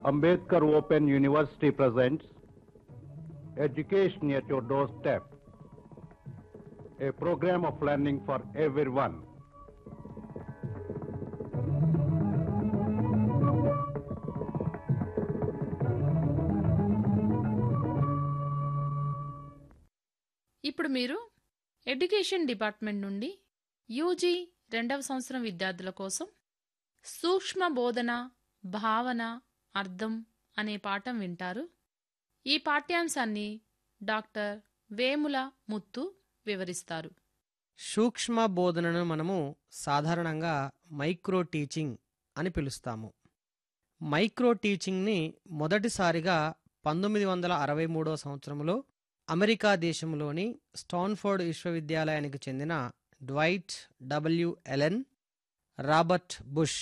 Ambedkar Open University presents Education at Your Doorstep, a program of learning for everyone. ఇప్పుడు మీరు education department నుండి UG రెండవ సంవత్సరం విద్యార్థుల కోసం సూక్ష్మ బోధన భావన అర్థం అనే పాఠం వింటారు ఈ పాఠ్యాంశాన్ని డాక్టర్ వేముల ముత్తు వివరిస్తారు సూక్ష్మ బోధనను మనము సాధారణంగా మైక్రో టీచింగ్ అని పిలుస్తాము మైక్రో టీచింగ్ని మొదటిసారిగా పంతొమ్మిది వందల అరవై మూడో సంవత్సరంలో అమెరికా దేశంలోని స్టాన్ఫోర్డ్ విశ్వవిద్యాలయానికి చెందిన Dwight W Allen Robert Bush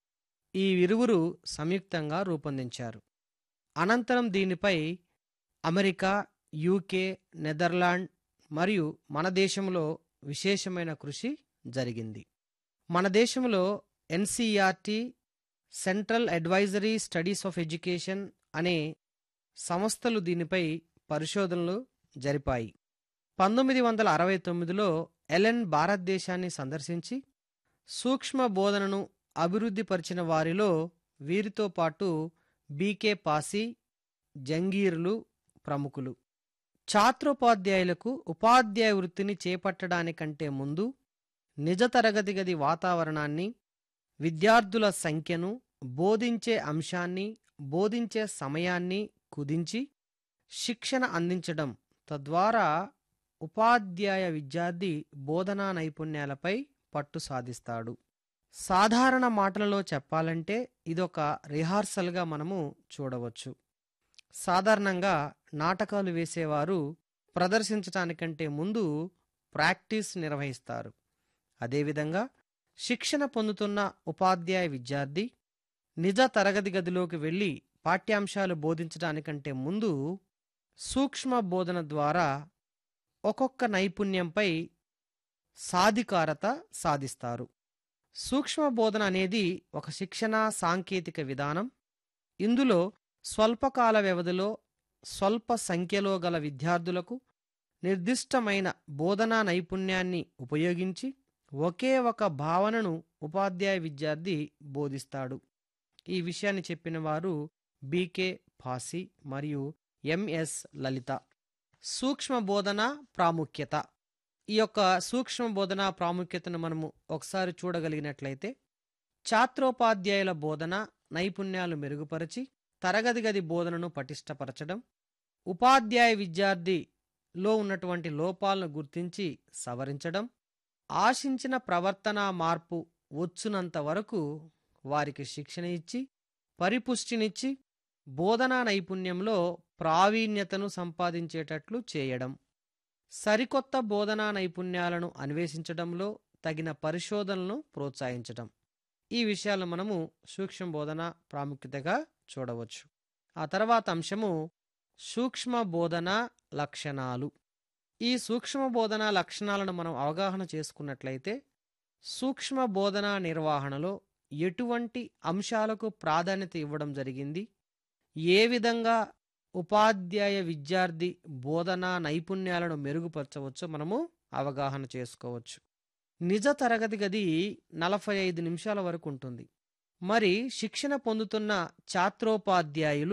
ఈ ఇరువురు సంయుక్తంగా రూపొందించారు అనంతరం దీనిపై అమెరికా యూకే నెదర్లాండ్ మరియు మన దేశంలో విశేషమైన కృషి జరిగింది మన దేశంలో NCRT central advisory studies of education అనే సంస్థలు దీనిపై పరిశోధనలు జరిపాయి పంతొమ్మిది వందల అరవై తొమ్మిదిలో ఎలెన్ భారతదేశాన్ని సందర్శించి సూక్ష్మ బోధనను అభివృద్ధిపరిచిన వారిలో వీరితో పాటు బీకే పాసి జంగీర్లు ప్రముఖులు ఛాత్రోపాధ్యాయులకు ఉపాధ్యాయ వృత్తిని చేపట్టడానికంటే ముందు నిజ తరగతి గది వాతావరణాన్ని విద్యార్థుల సంఖ్యను బోధించే అంశాన్ని బోధించే సమయాన్ని కుదించి శిక్షణ అందించడం తద్వారా ఉపాధ్యాయ విద్యార్థి బోధనా నైపుణ్యాలపై పట్టు సాధిస్తాడు సాధారణ మాటలలో చెప్పాలంటే ఇదొక రిహార్సల్గా మనము చూడవచ్చు సాధారణంగా నాటకాలు వేసేవారు ప్రదర్శించటానికంటే ముందు ప్రాక్టీస్ నిర్వహిస్తారు అదేవిధంగా శిక్షణ పొందుతున్న ఉపాధ్యాయ విద్యార్థి నిజ తరగతి గదిలోకి వెళ్ళి పాఠ్యాంశాలు బోధించడానికంటే ముందు సూక్ష్మ బోధన ద్వారా ఒక్కొక్క నైపుణ్యంపై సాధికారత సాధిస్తారు సూక్ష్మ బోధన అనేది ఒక శిక్షణ సాంకేతిక విధానం ఇందులో స్వల్పకాల వ్యవధిలో స్వల్ప సంఖ్యలో గల విద్యార్థులకు నిర్దిష్టమైన బోధనా నైపుణ్యాన్ని ఉపయోగించి ఒకే ఒక భావనను ఉపాధ్యాయ విద్యార్థి బోధిస్తాడు ఈ విషయాన్ని చెప్పిన వారు బీకే ఫాసి మరియు ఎంఎస్ లలిత సూక్ష్మ బోధన ప్రాముఖ్యత ఈ యొక్క సూక్ష్మ బోధన ప్రాముఖ్యతను మనము ఒకసారి చూడగలిగినట్లయితే ఛాత్రోపాధ్యాయుల బోధన నైపుణ్యాలు మెరుగుపరిచి తరగతి గది బోధనను పటిష్టపరచడం ఉపాధ్యాయ విద్యార్థిలో ఉన్నటువంటి లోపాలను గుర్తించి సవరించడం ఆశించిన ప్రవర్తనా మార్పు వచ్చునంత వరకు వారికి శిక్షణ ఇచ్చి పరిపుష్టినిచ్చి బోధనా నైపుణ్యంలో ప్రావీణ్యతను సంపాదించేటట్లు చేయడం సరికొత్త బోధనా నైపుణ్యాలను అన్వేషించడంలో తగిన పరిశోధనలను ప్రోత్సహించడం ఈ విషయాలను మనము సూక్ష్మ బోధన ప్రాముఖ్యతగా చూడవచ్చు ఆ తర్వాత అంశము సూక్ష్మ బోధన లక్షణాలు ఈ సూక్ష్మ బోధన లక్షణాలను మనం అవగాహన చేసుకున్నట్లయితే సూక్ష్మ బోధన నిర్వహణలో ఎటువంటి అంశాలకు ప్రాధాన్యత ఇవ్వడం జరిగింది ఏ విధంగా ఉపాధ్యాయ విద్యార్థి బోధనా నైపుణ్యాలను మెరుగుపరచవచ్చో మనము అవగాహన చేసుకోవచ్చు నిజ తరగతి గది నలభై ఐదు నిమిషాల వరకు ఉంటుంది మరి శిక్షణ పొందుతున్న ఛాత్రోపాధ్యాయులు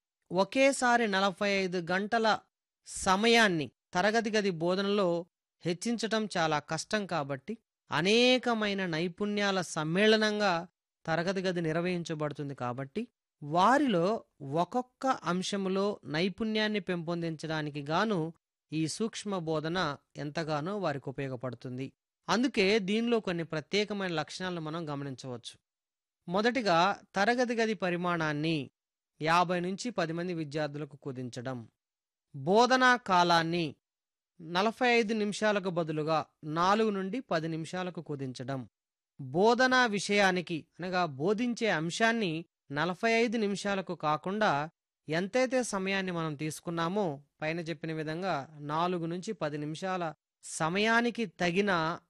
ఒకేసారి నలభై ఐదు గంటల సమయాన్ని తరగతి గది బోధనలో హెచ్చించటం చాలా కష్టం కాబట్టి అనేకమైన నైపుణ్యాల సమ్మేళనంగా తరగతి గది నిర్వహించబడుతుంది కాబట్టి వారిలో ఒక్కొక్క అంశములో నైపుణ్యాన్ని పెంపొందించడానికి గాను ఈ సూక్ష్మ బోధన ఎంతగానో వారికి ఉపయోగపడుతుంది అందుకే దీనిలో కొన్ని ప్రత్యేకమైన లక్షణాలను మనం గమనించవచ్చు మొదటిగా తరగతి గది పరిమాణాన్ని యాభై నుంచి పది మంది విద్యార్థులకు కుదించడం బోధనా కాలాన్ని నలభై ఐదు నిమిషాలకు బదులుగా నాలుగు నుండి పది నిమిషాలకు కుదించడం బోధనా విషయానికి అనగా బోధించే అంశాన్ని నలభై ఐదు నిమిషాలకు కాకుండా ఎంతైతే సమయాన్ని మనం తీసుకున్నామో పైన చెప్పిన విధంగా నాలుగు నుంచి పది నిమిషాల సమయానికి తగిన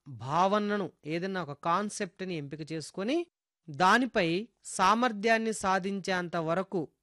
భావనను ఏదైనా ఒక కాన్సెప్ట్ని ఎంపిక చేసుకొని దానిపై సామర్థ్యాన్ని సాధించేంత వరకు